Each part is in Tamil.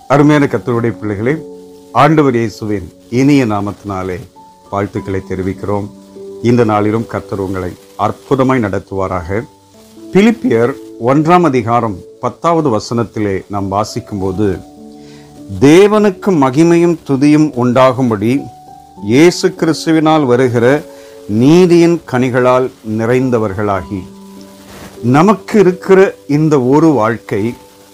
அருமையான கத்தருடைய பிள்ளைகளே ஆண்டவர் இயேசுவின் இனிய நாமத்தினாலே வாழ்த்துக்களை தெரிவிக்கிறோம் இந்த நாளிலும் கர்த்தர் உங்களை அற்புதமாய் நடத்துவாராக பிலிப்பியர் ஒன்றாம் அதிகாரம் பத்தாவது வசனத்திலே நாம் வாசிக்கும்போது தேவனுக்கு மகிமையும் துதியும் உண்டாகும்படி இயேசு கிறிஸ்துவினால் வருகிற நீதியின் கனிகளால் நிறைந்தவர்களாகி நமக்கு இருக்கிற இந்த ஒரு வாழ்க்கை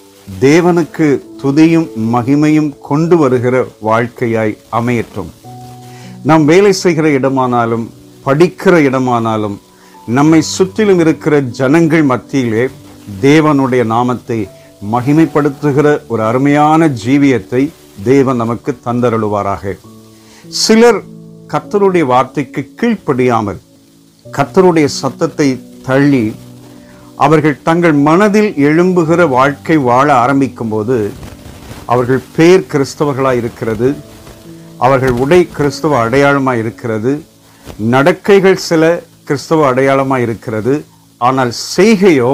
தேவனுக்கு துதியும் மகிமையும் கொண்டு வருகிற வாழ்க்கையாய் அமையட்டும் நாம் வேலை செய்கிற இடமானாலும் படிக்கிற இடமானாலும் நம்மை சுற்றிலும் இருக்கிற ஜனங்கள் மத்தியிலே தேவனுடைய நாமத்தை மகிமைப்படுத்துகிற ஒரு அருமையான ஜீவியத்தை தேவன் நமக்கு தந்தருளுவாராக சிலர் கர்த்தருடைய வார்த்தைக்கு கீழ்ப்படியாமல் கர்த்தருடைய சத்தத்தை தள்ளி அவர்கள் தங்கள் மனதில் எழும்புகிற வாழ்க்கை வாழ ஆரம்பிக்கும் போது அவர்கள் பேர் கிறிஸ்தவர்களாய் இருக்கிறது அவர்கள் உடை கிறிஸ்தவ அடையாளமாய் இருக்கிறது நடக்கைகள் சில கிறிஸ்தவ அடையாளமாய் இருக்கிறது ஆனால் செய்கையோ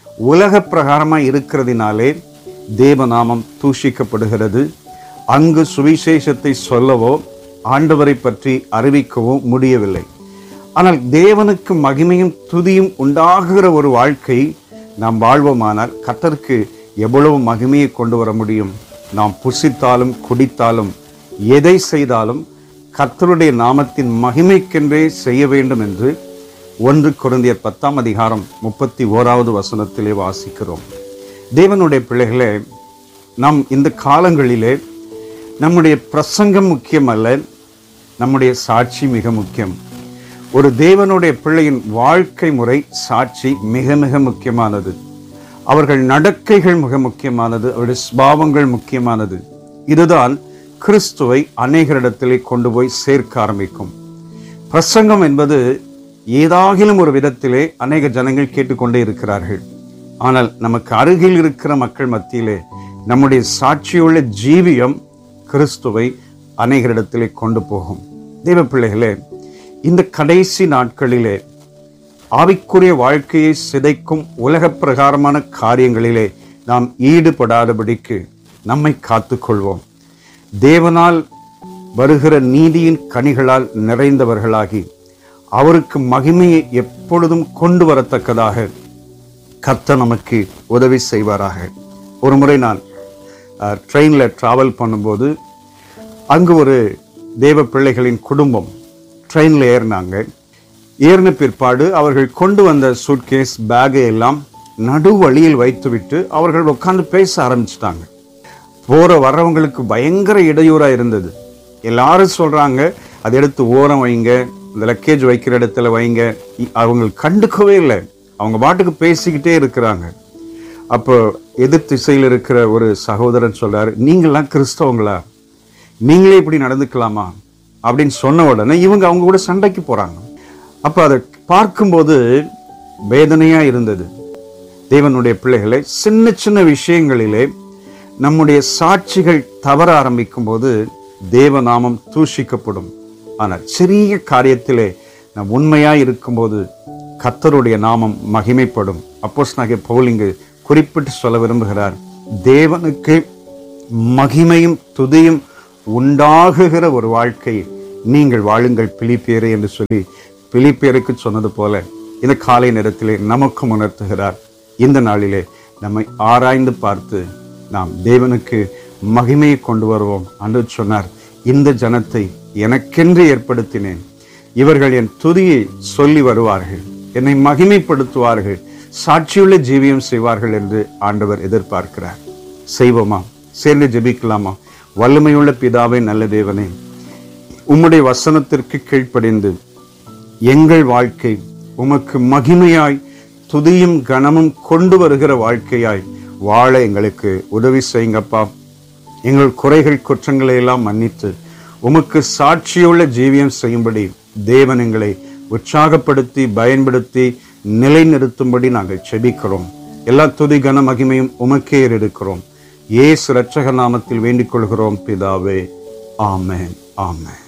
உலக பிரகாரமாய் இருக்கிறதினாலே தேவநாமம் தூஷிக்கப்படுகிறது அங்கு சுவிசேஷத்தை சொல்லவோ ஆண்டவரை பற்றி அறிவிக்கவோ முடியவில்லை ஆனால் தேவனுக்கு மகிமையும் துதியும் உண்டாகுகிற ஒரு வாழ்க்கை நாம் வாழ்வோமானால் கர்த்தருக்கு எவ்வளவு மகிமையை கொண்டு வர முடியும் நாம் புசித்தாலும் குடித்தாலும் எதை செய்தாலும் கர்த்தருடைய நாமத்தின் மகிமைக்கென்றே செய்ய வேண்டும் என்று ஒன்று குருந்தியர் பத்தாம் அதிகாரம் முப்பத்தி ஓராவது வசனத்திலே வாசிக்கிறோம் தேவனுடைய பிள்ளைகளே நாம் இந்த காலங்களிலே நம்முடைய பிரசங்கம் முக்கியம் அல்ல நம்முடைய சாட்சி மிக முக்கியம் ஒரு தேவனுடைய பிள்ளையின் வாழ்க்கை முறை சாட்சி மிக மிக முக்கியமானது அவர்கள் நடக்கைகள் மிக முக்கியமானது அவருடைய ஸ்பாவங்கள் முக்கியமானது இதுதான் கிறிஸ்துவை அநேகரிடத்திலே கொண்டு போய் சேர்க்க ஆரம்பிக்கும் பிரசங்கம் என்பது ஏதாகிலும் ஒரு விதத்திலே அநேக ஜனங்கள் கேட்டுக்கொண்டே இருக்கிறார்கள் ஆனால் நமக்கு அருகில் இருக்கிற மக்கள் மத்தியிலே நம்முடைய சாட்சியுள்ள ஜீவியம் கிறிஸ்துவை அநேகரிடத்திலே கொண்டு போகும் தெய்வ பிள்ளைகளே இந்த கடைசி நாட்களிலே ஆவிக்குரிய வாழ்க்கையை சிதைக்கும் உலக பிரகாரமான காரியங்களிலே நாம் ஈடுபடாதபடிக்கு நம்மை காத்துக்கொள்வோம் தேவனால் வருகிற நீதியின் கனிகளால் நிறைந்தவர்களாகி அவருக்கு மகிமையை எப்பொழுதும் கொண்டு வரத்தக்கதாக கர்த்தர் நமக்கு உதவி செய்வாராக ஒரு முறை நான் ட்ரெயினில் ட்ராவல் பண்ணும்போது அங்கு ஒரு தேவ பிள்ளைகளின் குடும்பம் ட்ரெயினில் ஏறினாங்க ஏறின பிற்பாடு அவர்கள் கொண்டு வந்த சூட்கேஸ் பேகை எல்லாம் நடு வழியில் வைத்துவிட்டு அவர்கள் உட்கார்ந்து பேச ஆரம்பிச்சிட்டாங்க போற வர்றவங்களுக்கு பயங்கர இடையூறா இருந்தது எல்லாரும் சொல்றாங்க அதை எடுத்து ஓரம் வைங்க இந்த லக்கேஜ் வைக்கிற இடத்துல வைங்க இ- அவங்க கண்டுக்கவே இல்லை அவங்க பாட்டுக்கு பேசிக்கிட்டே இருக்கிறாங்க அப்போ எதிர் திசையில் இருக்கிற ஒரு சகோதரன் சொல்றாரு நீங்களாம் கிறிஸ்தவங்களா நீங்களே இப்படி நடந்துக்கலாமா அப்படின்னு சொன்ன உடனே இவங்க அவங்க கூட சண்டைக்கு போறாங்க அப்ப அதை பார்க்கும்போது வேதனையா இருந்தது தேவனுடைய பிள்ளைகளை சின்ன சின்ன விஷயங்களிலே நம்முடைய சாட்சிகள் தவற ஆரம்பிக்கும் போது தேவநாமம் தூஷிக்கப்படும் ஆனால் சிறிய காரியத்திலே நாம் உண்மையாய் இருக்கும்போது கர்த்தருடைய நாமம் மகிமைப்படும் அப்போஸ் நாகிய பவுல் இங்கு குறிப்பிட்டு சொல்ல விரும்புகிறார் தேவனுக்கு மகிமையும் துதியும் உண்டாகுகிற ஒரு வாழ்க்கை நீங்கள் வாழுங்கள் பிலிப்பியரே என்று சொல்லி பிலிப்பியருக்கு சொன்னது போல இந்த காலை நேரத்திலே நமக்கும் உணர்த்துகிறார் இந்த நாளிலே நம்மை ஆராய்ந்து பார்த்து நாம் தேவனுக்கு மகிமையை கொண்டு வருவோம் என்று சொன்னார் இந்த ஜனத்தை எனக்கென்று ஏற்படுத்தினேன் இவர்கள் என் துதியை சொல்லி வருவார்கள் என்னை மகிமைப்படுத்துவார்கள் சாட்சியுள்ள ஜீவியம் செய்வார்கள் என்று ஆண்டவர் எதிர்பார்க்கிறார் செய்வோமா சேர்ந்து ஜெபிக்கலாமா வல்லமையுள்ள பிதாவே நல்ல தேவனே உம்முடைய வசனத்திற்கு கீழ்ப்படிந்து எங்கள் வாழ்க்கை உமக்கு மகிமையாய் துதியும் கனமும் கொண்டு வருகிற வாழ்க்கையாய் வாழ எங்களுக்கு உதவி செய்யுங்கப்பா எங்கள் குறைகள் குற்றங்களை எல்லாம் மன்னித்து உமக்கு சாட்சியுள்ள ஜீவியம் செய்யும்படி தேவன் எங்களை உற்சாகப்படுத்தி பயன்படுத்தி நிலைநிறுத்தும்படி நாங்கள் செபிக்கிறோம் எல்லா துதி கன மகிமையும் உமக்கே எடுக்கிறோம் ஏசு இரட்சக நாமத்தில் வேண்டிக் கொள்கிறோம் பிதாவே ஆமென் ஆமென்